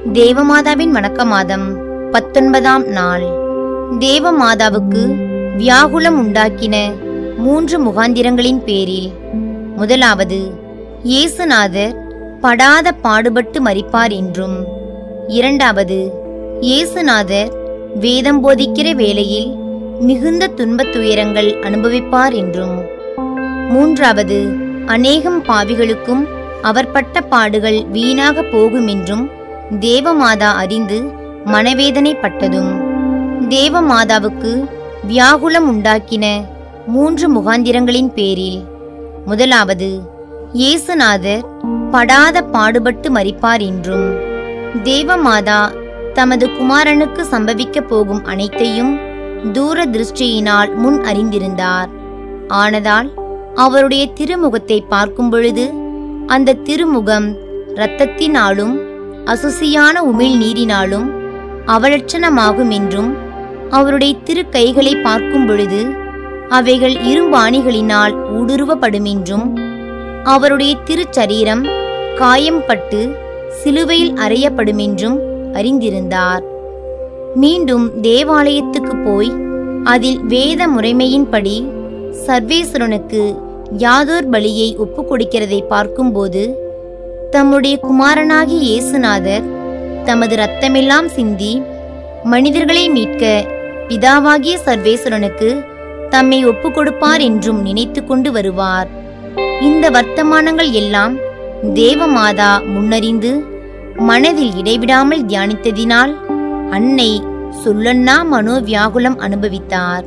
தேவமாதாவின் வணக்க மாதம் பத்தொன்பதாம் நாள் தேவமாதாவுக்கு வியாகுலம் உண்டாக்கின மூன்று முகாந்திரங்களின் பேரில் முதலாவது இயேசுநாதர் படாத பாடுபட்டு மரிப்பார் என்றும் இரண்டாவது இயேசுநாதர் வேதம் போதிக்கிற வேளையில் மிகுந்த துன்பத் துயரங்கள் அனுபவிப்பார் என்றும் மூன்றாவது அநேகம் பாவிகளுக்கும் அவர் பட்ட பாடுகள் வீணாக போகும் என்றும் தேவமாதா அறிந்து மனவேதனைப்பட்டதும் தேவமாதாவுக்கு வியாகுலம் உண்டாக்கின மூன்று முகாந்திரங்களின் பேரில் முதலாவது இயேசுநாதர் படாத பாடுபட்டு மரிப்பார் என்றும் தேவமாதா தமது குமாரனுக்கு சம்பவிக்கப் போகும் அனைத்தையும் தூர திருஷ்டியினால் முன் அறிந்திருந்தார் ஆனதால் அவருடைய திருமுகத்தை பார்க்கும் பொழுது அந்த திருமுகம் இரத்தத்தினாலும் அசுசியான உமிழ் நீரினாலும் அவலட்சணமாகும் என்றும் அவருடைய திரு கைகளை பார்க்கும் பொழுது அவைகள் இரும்பாணிகளினால் ஊடுருவப்படும் என்றும் அவருடைய திருச்சரீரம் காயம் பட்டு சிலுவையில் அறையப்படும் என்றும் அறிந்திருந்தார் மீண்டும் தேவாலயத்துக்கு போய் அதில் வேத முறைமையின்படி சர்வேஸ்வரனுக்கு யாதோர் பலியை ஒப்புக் கொடுக்கிறதை பார்க்கும்போது தம்முடைய குமாரனாகிய இயேசுநாதர் தமது இரத்தமெல்லாம் சிந்தி மனிதர்களை மீட்க பிதாவாகிய சர்வேஸ்வரனுக்கு தம்மை ஒப்புக் கொடுப்பார் என்றும் நினைத்து கொண்டு வருவார் இந்த வர்த்தமானங்கள் எல்லாம் தேவமாதா முன்னறிந்து மனதில் இடைவிடாமல் தியானித்ததினால் அன்னை சொல்லன்னா மனோவியாகுலம் அனுபவித்தார்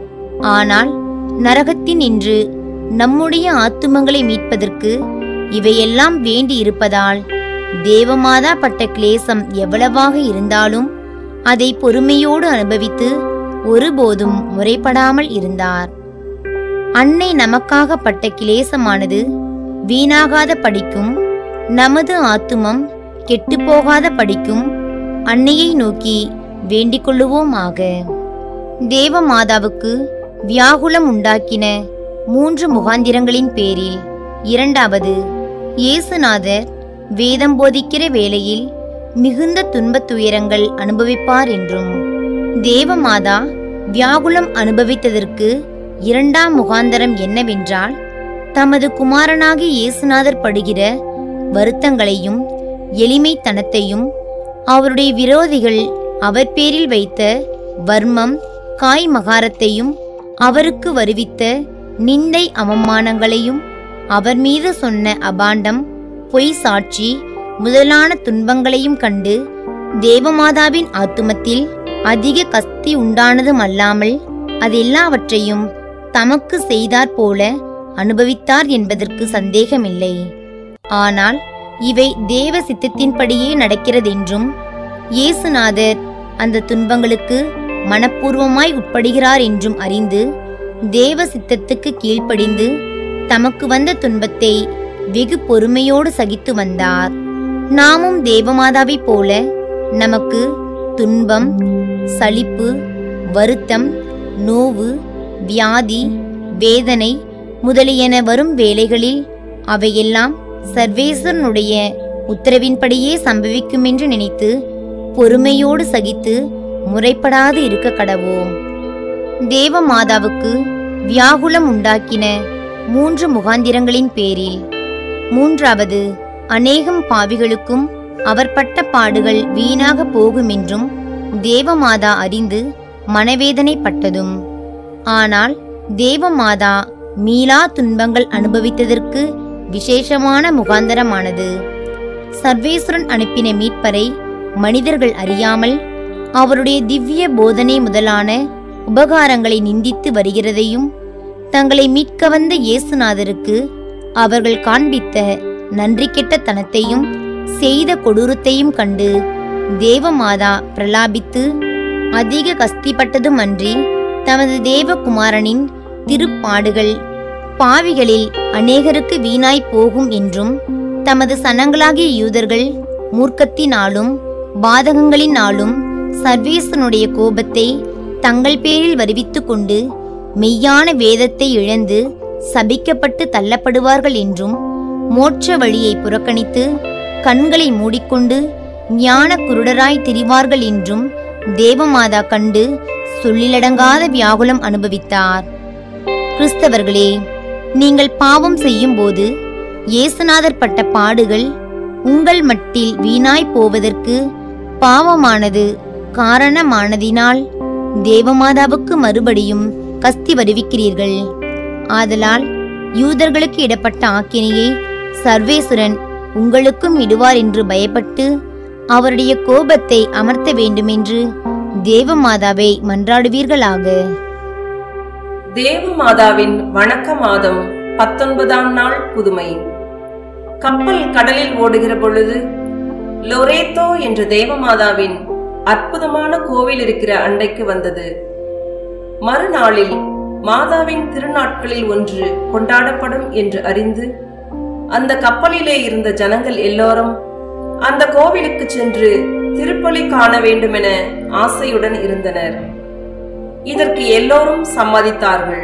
ஆனால் நரகத்தின் இன்று நம்முடைய ஆத்துமங்களை மீட்பதற்கு இவையெல்லாம் வேண்டி இருப்பதால் தேவமாதா பட்ட கிளேசம் எவ்வளவாக இருந்தாலும் அதை பொறுமையோடு அனுபவித்து ஒருபோதும் முறைப்படாமல் இருந்தார் அன்னை நமக்காக பட்ட கிளேசமானது வீணாகாத படிக்கும் நமது ஆத்துமம் கெட்டுப்போகாத படிக்கும் அன்னையை நோக்கி வேண்டிக் கொள்ளுவோமாக தேவமாதாவுக்கு வியாகுலம் உண்டாக்கின மூன்று முகாந்திரங்களின் பேரில் இரண்டாவது இயேசுநாதர் வேதம் போதிக்கிற வேளையில் மிகுந்த துன்பத் துயரங்கள் அனுபவிப்பார் என்றும் தேவமாதா வியாகுலம் அனுபவித்ததற்கு இரண்டாம் முகாந்தரம் என்னவென்றால் தமது குமாரனாகிய இயேசுநாதர் படுகிற வருத்தங்களையும் எளிமைத்தனத்தையும் அவருடைய விரோதிகள் அவர் பேரில் வைத்த வர்மம் காய் மகாரத்தையும் அவருக்கு வருவித்த நிந்தை அவமானங்களையும் அவர் மீது சொன்ன அபாண்டம் பொய் சாட்சி முதலான துன்பங்களையும் கண்டு தேவமாதாவின் ஆத்துமத்தில் அதிக கஸ்தி உண்டானதும் அல்லாமல் அதெல்லாவற்றையும் தமக்கு செய்தார் போல அனுபவித்தார் என்பதற்கு சந்தேகமில்லை ஆனால் இவை தேவ சித்தத்தின்படியே நடக்கிறதென்றும் இயேசுநாதர் அந்த துன்பங்களுக்கு மனப்பூர்வமாய் உட்படுகிறார் என்றும் அறிந்து தேவ சித்தத்துக்கு கீழ்ப்படிந்து தமக்கு வந்த துன்பத்தை வெகு பொறுமையோடு சகித்து வந்தார் நாமும் தேவமாதாவைப் போல நமக்கு துன்பம் சலிப்பு வருத்தம் நோவு வியாதி வேதனை முதலியன வரும் வேளைகளில் அவையெல்லாம் சர்வேஸ்வரனுடைய உத்தரவின்படியே சம்பவிக்கும் என்று நினைத்து பொறுமையோடு சகித்து முறைப்படாது இருக்க கடவோம் தேவமாதாவுக்கு வியாகுலம் உண்டாக்கின மூன்று முகாந்திரங்களின் பேரில் மூன்றாவது அநேகம் பாவிகளுக்கும் அவர் பட்ட பாடுகள் வீணாக போகும் என்றும் தேவமாதா அறிந்து மனவேதனைப்பட்டதும் ஆனால் தேவமாதா மீளா துன்பங்கள் அனுபவித்ததற்கு விசேஷமான முகாந்தரமானது சர்வேஸ்வரன் அனுப்பின மீட்பரை மனிதர்கள் அறியாமல் அவருடைய திவ்ய போதனை முதலான உபகாரங்களை நிந்தித்து வருகிறதையும் தங்களை மீட்க வந்த இயேசுநாதருக்கு அவர்கள் காண்பித்த நன்றி கெட்ட தனத்தையும் செய்த கொடூரத்தையும் கண்டு தேவமாதா பிரலாபித்து அதிக கஸ்திப்பட்டதும் அன்றி தமது தேவகுமாரனின் திருப்பாடுகள் பாவிகளில் அநேகருக்கு வீணாய் போகும் என்றும் தமது சனங்களாகிய யூதர்கள் மூர்க்கத்தினாலும் பாதகங்களினாலும் சர்வேசனுடைய கோபத்தை தங்கள் பேரில் வருவித்துக் கொண்டு மெய்யான வேதத்தை இழந்து சபிக்கப்பட்டு தள்ளப்படுவார்கள் என்றும் மோட்ச வழியை புறக்கணித்து கண்களை மூடிக்கொண்டு ஞான குருடராய் திரிவார்கள் என்றும் தேவமாதா கண்டு சொல்லிலடங்காத வியாகுலம் அனுபவித்தார் கிறிஸ்தவர்களே நீங்கள் பாவம் செய்யும்போது இயேசுநாதர் பட்ட பாடுகள் உங்கள் மட்டில் வீணாய் போவதற்கு பாவமானது காரணமானதினால் தேவமாதாவுக்கு மறுபடியும் கஸ்தி வருவிக்கிறீர்கள் ஆதலால் யூதர்களுக்கு இடப்பட்ட ஆக்கினையை சர்வேசுரன் உங்களுக்கும் இடுவார் என்று பயப்பட்டு அவருடைய கோபத்தை அமர்த்த வேண்டுமென்று தேவமாதாவை மன்றாடுவீர்களாக தேவமாதாவின் வணக்க மாதம் பத்தொன்பதாம் நாள் புதுமை கப்பல் கடலில் ஓடுகிற பொழுது லொரேத்தோ என்ற தேவமாதாவின் அற்புதமான கோவில் இருக்கிற அண்டைக்கு வந்தது மறுநாளில் மாதாவின் திருநாட்களில் ஒன்று கொண்டாடப்படும் என்று அறிந்து அந்த கப்பலிலே இருந்த ஜனங்கள் எல்லோரும் அந்த கோவிலுக்கு சென்று திருப்பலி காண வேண்டுமென ஆசையுடன் இருந்தனர் இதற்கு எல்லோரும் சம்மதித்தார்கள்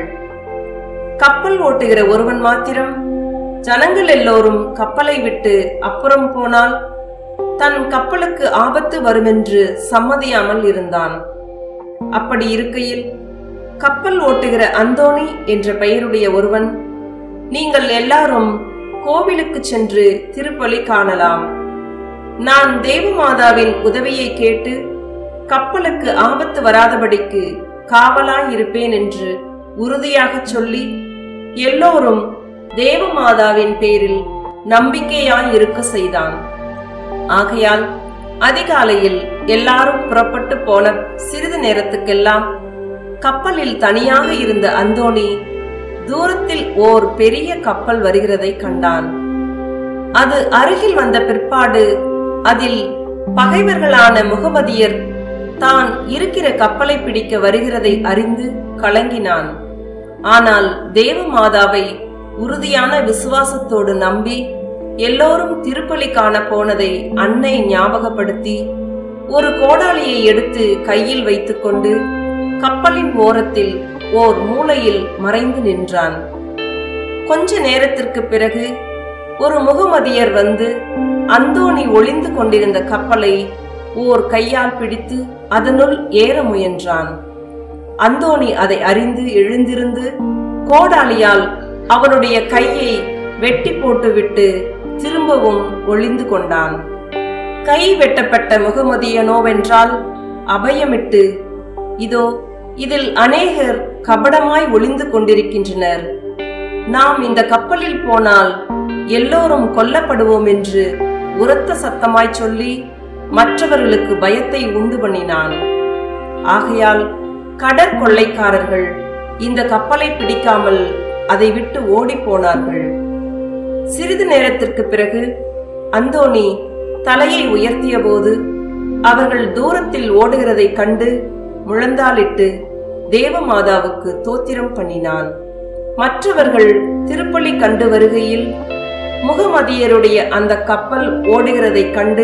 கப்பல் ஓட்டுகிற ஒருவன் மாத்திரம் ஜனங்கள் எல்லோரும் கப்பலை விட்டு அப்புறம் போனால் தன் கப்பலுக்கு ஆபத்து வருமென்று சம்மதியாமல் இருந்தான் அப்படி இருக்கையில் கப்பல் ஓட்டுகிற அந்தோணி என்ற பெயருடைய ஒருவன் நீங்கள் எல்லாரும் கோவிலுக்கு சென்று திருப்பலி காணலாம் நான் தேவமாதாவின் உதவியை கேட்டு கப்பலுக்கு ஆபத்து வராதபடிக்கு காவலாய் இருப்பேன் என்று உறுதியாகச் சொல்லி எல்லோரும் தேவமாதாவின் பேரில் நம்பிக்கையாய் இருக்க செய்தான் ஆகையால் அதிகாலையில் எல்லாரும் புறப்பட்டு போன சிறிது நேரத்துக்கெல்லாம் கப்பலில் தனியாக இருந்த அந்தோணி தூரத்தில் ஓர் பெரிய கப்பல் வருகிறதை கண்டான் அது அருகில் வந்த பிற்பாடு அதில் பகைவர்களான முகமதியர் தான் இருக்கிற கப்பலை பிடிக்க வருகிறதை அறிந்து கலங்கினான் ஆனால் தேவமாதாவை உறுதியான விசுவாசத்தோடு நம்பி எல்லோரும் திருப்பலி காண போனதை அன்னை ஞாபகப்படுத்தி ஒரு கோடாலியை எடுத்து கையில் வைத்துக்கொண்டு கப்பலின் ஓரத்தில் ஓர் மூலையில் மறைந்து நின்றான் கொஞ்ச நேரத்திற்கு பிறகு ஒரு முகமதியர் வந்து அந்தோணி ஒளிந்து கொண்டிருந்த கப்பலை ஓர் கையால் பிடித்து அதனுள் ஏற முயன்றான் அந்தோணி அதை அறிந்து எழுந்திருந்து கோடாலியால் அவனுடைய கையை வெட்டி போட்டுவிட்டு திரும்பவும் ஒளிந்து கொண்டான் கை வெட்டப்பட்ட முகமதியனோவென்றால் அபயமிட்டு இதோ இதில் அநேகர் கபடமாய் ஒளிந்து கொண்டிருக்கின்றனர் நாம் இந்த கப்பலில் போனால் எல்லோரும் கொல்லப்படுவோம் என்று உரத்த சத்தமாய் சொல்லி மற்றவர்களுக்கு பயத்தை உண்டு பண்ணினான் ஆகையால் கடற்கொள்ளைக்காரர்கள் இந்த கப்பலை பிடிக்காமல் அதை விட்டு ஓடிப் போனார்கள் சிறிது நேரத்திற்கு பிறகு அந்தோணி தலையை உயர்த்தியபோது அவர்கள் தூரத்தில் ஓடுகிறதைக் கண்டு முழந்தாளிட்டு தேவமாதாவுக்கு தோத்திரம் பண்ணினான் மற்றவர்கள் திருப்பலி கண்டு வருகையில் முகமதியருடைய அந்த கப்பல் ஓடுகிறதைக் கண்டு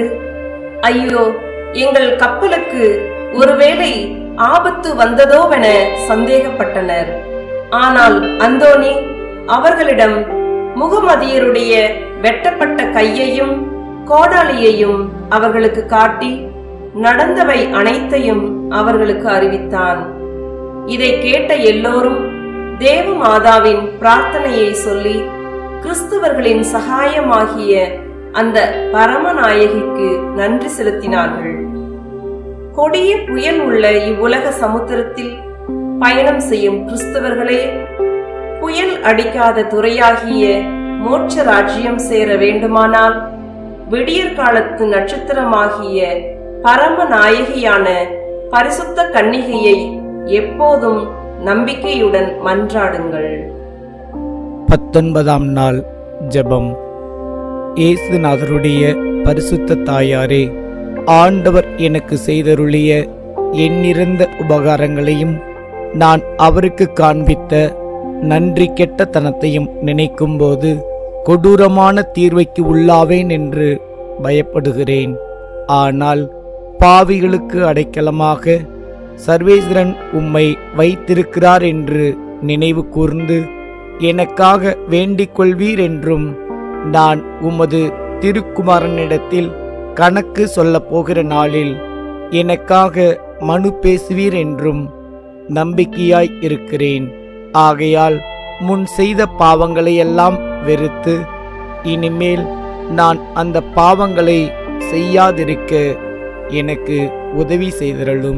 ஐயோ எங்கள் கப்பலுக்கு ஒருவேளை ஆபத்து வந்ததோவென சந்தேகப்பட்டனர் ஆனால் அந்தோணி அவர்களிடம் முகமதியருடைய வெட்டப்பட்ட கையையும் கோடாலியையும் அவர்களுக்கு காட்டி நடந்தவை அனைத்தையும் அவர்களுக்கு அறிவித்தான் இதை கேட்ட எல்லோரும் தேவ மாதாவின் பிரார்த்தனையை சொல்லி கிறிஸ்தவர்களின் சகாயமாகிய அந்த பரமநாயகிக்கு நன்றி செலுத்தினார்கள் கொடிய புயல் உள்ள இவ்வுலக சமுத்திரத்தில் பயணம் செய்யும் கிறிஸ்தவர்களே புயல் அடிக்காத துறையாகிய மோட்ச ராஜ்யம் சேர வேண்டுமானால் விடியற் காலத்து நட்சத்திரமாகிய பரம நாயகியான பரிசுத்த கன்னிகையை எப்போதும் நம்பிக்கையுடன் மன்றாடுங்கள் பத்தொன்பதாம் நாள் ஜெபம் இயேசுநாதருடைய பரிசுத்த தாயாரே ஆண்டவர் எனக்கு செய்தருளிய எண்ணிறந்த உபகாரங்களையும் நான் அவருக்கு காண்பித்த நன்றி கெட்டத்தனத்தையும் நினைக்கும்போது கொடூரமான தீர்வைக்கு உள்ளாவேன் என்று பயப்படுகிறேன் ஆனால் பாவிகளுக்கு அடைக்கலமாக சர்வேஸ்வரன் உம்மை வைத்திருக்கிறார் என்று நினைவு கூர்ந்து எனக்காக வேண்டிக் கொள்வீர் என்றும் நான் உமது திருக்குமாரனிடத்தில் கணக்கு சொல்லப் போகிற நாளில் எனக்காக மனு பேசுவீர் என்றும் நம்பிக்கையாய் இருக்கிறேன் ஆகையால் முன் செய்த பாவங்களையெல்லாம் வெறுத்து இனிமேல் நான் அந்த பாவங்களை செய்யாதிருக்க எனக்கு உதவி செய்திரலும்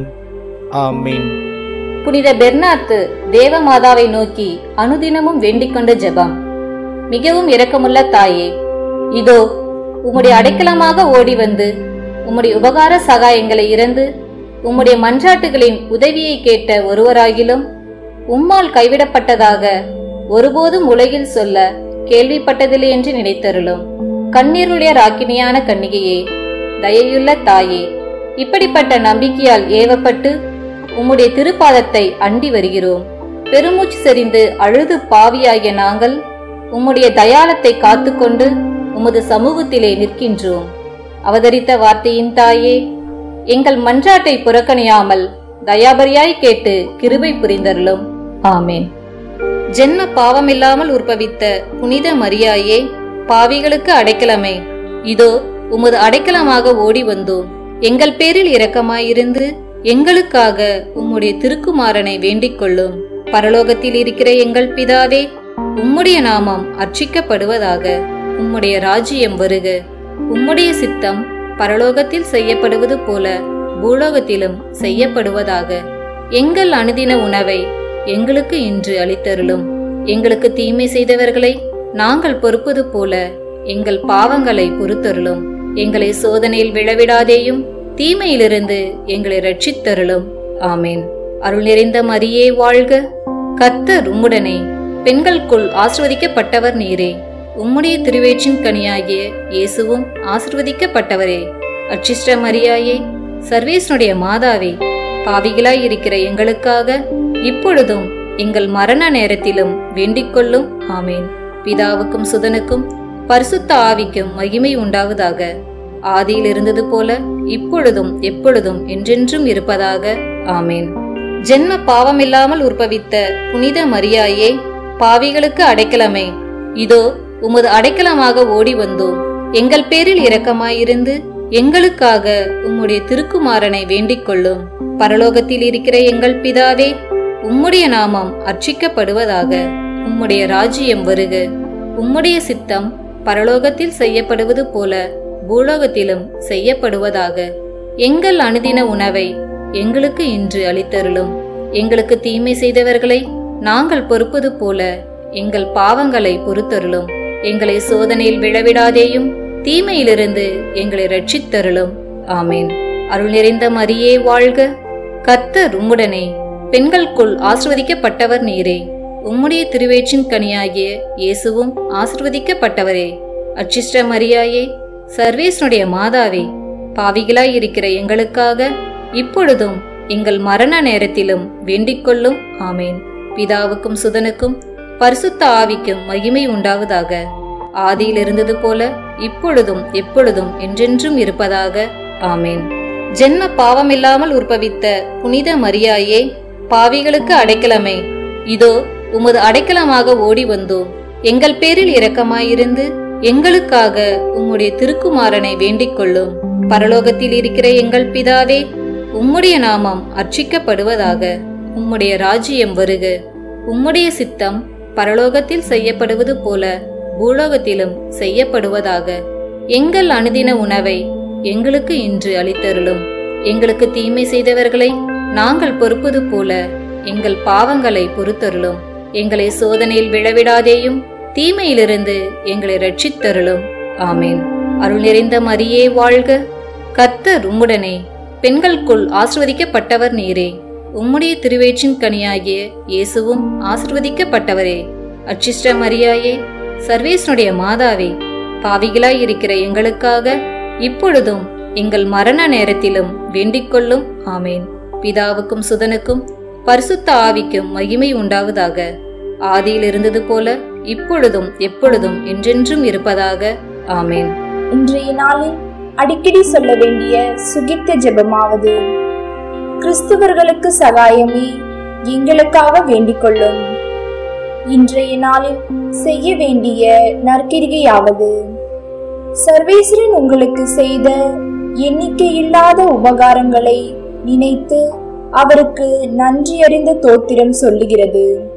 ஆமீன் புனித பெர்னாத்து தேவமாதாவை நோக்கி அனுதினமும் வேண்டிக் கொண்ட ஜெபம் மிகவும் இரக்கமுள்ள தாயே இதோ உம்முடைய அடைக்கலமாக ஓடி வந்து உம்முடைய உபகார சகாயங்களை இறந்து உம்முடைய மன்றாட்டுகளின் உதவியை கேட்ட ஒருவராகிலும் உம்மால் கைவிடப்பட்டதாக ஒருபோதும் உலகில் சொல்ல கேள்விப்பட்டதில்லை என்று நினைத்தருளும் கண்ணீருடைய ராக்கினியான கன்னிகையே தயையுள்ள தாயே இப்படிப்பட்ட நம்பிக்கையால் ஏவப்பட்டு உம்முடைய திருப்பாதத்தை அண்டி வருகிறோம் பெருமூச்சு செறிந்து அழுது பாவியாகிய நாங்கள் உம்முடைய தயாளத்தை காத்துக்கொண்டு உமது சமூகத்திலே நிற்கின்றோம் அவதரித்த வார்த்தையின் தாயே எங்கள் மன்றாட்டை புறக்கணியாமல் தயாபரியாய் கேட்டு கிருபை புரிந்தருளும் ஆமேன் ஜென்ம பாவமில்லாமல் உற்பவித்த புனித மரியாயே பாவிகளுக்கு அடைக்கலமே இதோ உமது அடைக்கலமாக ஓடி வந்தோம் எங்கள் பேரில் இரக்கமாயிருந்து எங்களுக்காக உம்முடைய திருக்குமாரனை வேண்டிக் கொள்ளும் பரலோகத்தில் இருக்கிற எங்கள் பிதாவே உம்முடைய நாமம் அர்ச்சிக்கப்படுவதாக உம்முடைய ராஜ்யம் வருக உம்முடைய சித்தம் பரலோகத்தில் செய்யப்படுவது போல பூலோகத்திலும் செய்யப்படுவதாக எங்கள் அனுதின உணவை எங்களுக்கு இன்று அளித்தருளும் எங்களுக்கு தீமை செய்தவர்களை நாங்கள் பொறுப்பது போல எங்கள் பாவங்களை பொறுத்தருளும் எங்களை சோதனையில் விழவிடாதேயும் தீமையிலிருந்து எங்களை ரட்சித்தருளும் ஆமேன் அருள் நிறைந்த மரியே வாழ்க கர்த்தர் உம்முடனே பெண்களுக்குள் ஆசிர்வதிக்கப்பட்டவர் நீரே உம்முடைய திருவேற்றின் கனியாகிய இயேசுவும் ஆசிர்வதிக்கப்பட்டவரே அச்சிஷ்ட மரியாயே சர்வேசனுடைய மாதாவே பாவிகளாய் இருக்கிற எங்களுக்காக இப்பொழுதும் எங்கள் மரண நேரத்திலும் வேண்டிக் கொள்ளும் ஆமேன் பிதாவுக்கும் சுதனுக்கும் பரிசுத்த ஆவிக்கும் மகிமை உண்டாவதாக ஆதியில் இருந்தது போல இப்பொழுதும் எப்பொழுதும் என்றென்றும் இருப்பதாக ஆமேன் ஜென்ம பாவமில்லாமல் உற்பவித்த புனித மரியாயே பாவிகளுக்கு அடைக்கலமே இதோ உமது அடைக்கலமாக ஓடி வந்தோம் எங்கள் பேரில் இரக்கமாயிருந்து எங்களுக்காக உம்முடைய திருக்குமாரனை வேண்டிக் கொள்ளும் பரலோகத்தில் இருக்கிற எங்கள் பிதாவே உம்முடைய நாமம் அர்ச்சிக்கப்படுவதாக உம்முடைய ராஜ்யம் வருக உம்முடைய சித்தம் பரலோகத்தில் செய்யப்படுவது போல பூலோகத்திலும் செய்யப்படுவதாக எங்கள் அனுதின உணவை எங்களுக்கு இன்று அளித்தருளும் எங்களுக்கு தீமை செய்தவர்களை நாங்கள் பொறுப்பது போல எங்கள் பாவங்களை பொறுத்தருளும் எங்களை சோதனையில் விழவிடாதேயும் தீமையிலிருந்து எங்களை ரட்சித்தருளும் ஆமேன் அருள் நிறைந்த மரியே வாழ்க கர்த்தர் உம்முடனே பெண்களுக்குள் ஆசிர்வதிக்கப்பட்டவர் நீரே உம்முடைய திருவேற்றின் கனியாகிய இயேசுவும் ஆசிர்வதிக்கப்பட்டவரே அச்சிஷ்ட மரியாயே சர்வேசனுடைய மாதாவே பாவிகளாய் இருக்கிற எங்களுக்காக இப்பொழுதும் எங்கள் மரண நேரத்திலும் வேண்டிக் கொள்ளும் ஆமேன் பிதாவுக்கும் சுதனுக்கும் பரிசுத்த ஆவிக்கும் மகிமை உண்டாவதாக ஆதியில் இருந்தது போல இப்பொழுதும் எப்பொழுதும் என்றென்றும் இருப்பதாக ஆமேன் ஜென்ம பாவமில்லாமல் உற்பவித்த புனித மரியாயே பாவிகளுக்கு அடைக்கலமே இதோ உமது அடைக்கலமாக ஓடி வந்தோம் எங்கள் பேரில் இரக்கமாயிருந்து எங்களுக்காக உம்முடைய திருக்குமாரனை வேண்டிக் கொள்ளும் பரலோகத்தில் இருக்கிற எங்கள் பிதாவே உம்முடைய நாமம் அர்ச்சிக்கப்படுவதாக உம்முடைய ராஜ்யம் வருக உம்முடைய சித்தம் பரலோகத்தில் செய்யப்படுவது போல பூலோகத்திலும் செய்யப்படுவதாக எங்கள் அனுதின உணவை எங்களுக்கு இன்று அளித்தருளும் எங்களுக்கு தீமை செய்தவர்களை நாங்கள் பொறுப்பது போல எங்கள் பாவங்களை பொறுத்தருளும் எங்களை சோதனையில் விழவிடாதேயும் தீமையிலிருந்து எங்களை ரட்சித்தருளும் ஆமேன் அருள் நிறைந்த மரியே வாழ்க கர்த்தர் உம்முடனே பெண்களுக்குள் ஆசிர்வதிக்கப்பட்டவர் நீரே உம்முடைய திருவேற்றின் கனியாகிய இயேசுவும் ஆசிர்வதிக்கப்பட்டவரே அச்சிஷ்ட மரியாயே சர்வேசனுடைய மாதாவே பாவிகளாய் இருக்கிற எங்களுக்காக இப்பொழுதும் எங்கள் மரண நேரத்திலும் வேண்டிக் கொள்ளும் ஆமேன் பிதாவுக்கும் சுதனுக்கும் பரிசுத்த ஆவிக்கும் மகிமை உண்டாவதாக ஆதியில் இருந்தது போல இப்பொழுதும் எப்பொழுதும் என்றென்றும் இருப்பதாக ஆமேன் இன்றைய நாளில் அடிக்கடி சொல்ல வேண்டிய சுகித்த ஜெபமாவது கிறிஸ்துவர்களுக்கு சகாயமே எங்களுக்காக வேண்டிக் கொள்ளும் இன்றைய நாளில் செய்ய வேண்டிய நற்கிரிகையாவது சர்வேஸ்வரன் உங்களுக்கு செய்த எண்ணிக்கையில்லாத உபகாரங்களை நினைத்து அவருக்கு நன்றியறிந்த தோத்திரம் சொல்லுகிறது